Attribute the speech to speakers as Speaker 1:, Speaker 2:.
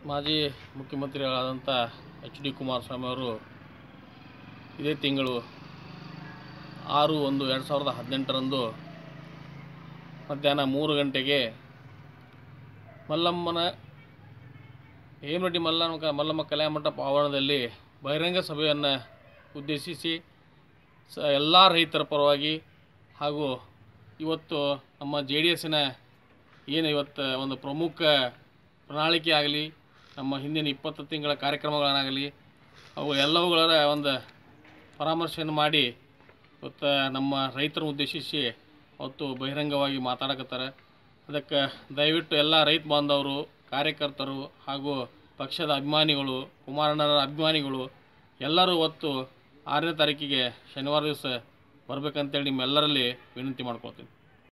Speaker 1: ಮಾಜಿ ಮುಖ್ಯಮಂತ್ರಿಗಳಾದಂಥ H D Kumaraswamy ಅವರು ಇದೇ ತಿಂಗಳು ಆರು ಒಂದು ಎರಡು ಸಾವಿರದ ಹದಿನೆಂಟರಂದು ಮಧ್ಯಾಹ್ನ ಮೂರು ಗಂಟೆಗೆ ಮಲ್ಲಮ್ಮನ ಹೇಮರೆಡ್ಡಿ ಮಲ್ಲಮ್ಮ ಮಲ್ಲಮ್ಮ ಕಲ್ಯಾಣ ಮಂಟಪ ಆವರಣದಲ್ಲಿ ಬಹಿರಂಗ ಸಭೆಯನ್ನು ಉದ್ದೇಶಿಸಿ ಸ ಎಲ್ಲ ರೈತರ ಪರವಾಗಿ ಹಾಗೂ ಇವತ್ತು ನಮ್ಮ ಜೆ ಡಿ ಎಸ್ಸಿನ ಏನು ಇವತ್ತು ಒಂದು ಪ್ರಮುಖ ಪ್ರಣಾಳಿಕೆ ಆಗಲಿ ನಮ್ಮ ಹಿಂದಿನ ಇಪ್ಪತ್ತು ತಿಂಗಳ ಕಾರ್ಯಕ್ರಮಗಳನ್ನಾಗಲಿ ಅವು ಎಲ್ಲವುಗಳ ಒಂದು ಪರಾಮರ್ಶೆಯನ್ನು ಮಾಡಿ ಇವತ್ತು ನಮ್ಮ ರೈತರನ್ನು ಉದ್ದೇಶಿಸಿ ಅವತ್ತು ಬಹಿರಂಗವಾಗಿ ಮಾತಾಡಕತ್ತಾರೆ ಅದಕ್ಕೆ ದಯವಿಟ್ಟು ಎಲ್ಲ ರೈತ ಬಾಂಧವರು ಕಾರ್ಯಕರ್ತರು ಹಾಗೂ ಪಕ್ಷದ ಅಭಿಮಾನಿಗಳು ಕುಮಾರಣ್ಣನ ಅಭಿಮಾನಿಗಳು ಎಲ್ಲರೂ ಇವತ್ತು ಆರನೇ ತಾರೀಕಿಗೆ ಶನಿವಾರ ದಿವಸ ಬರಬೇಕಂತೇಳಿ ನಿಮ್ಮೆಲ್ಲರಲ್ಲಿ ವಿನಂತಿ ಮಾಡ್ಕೊಳ್ತೀನಿ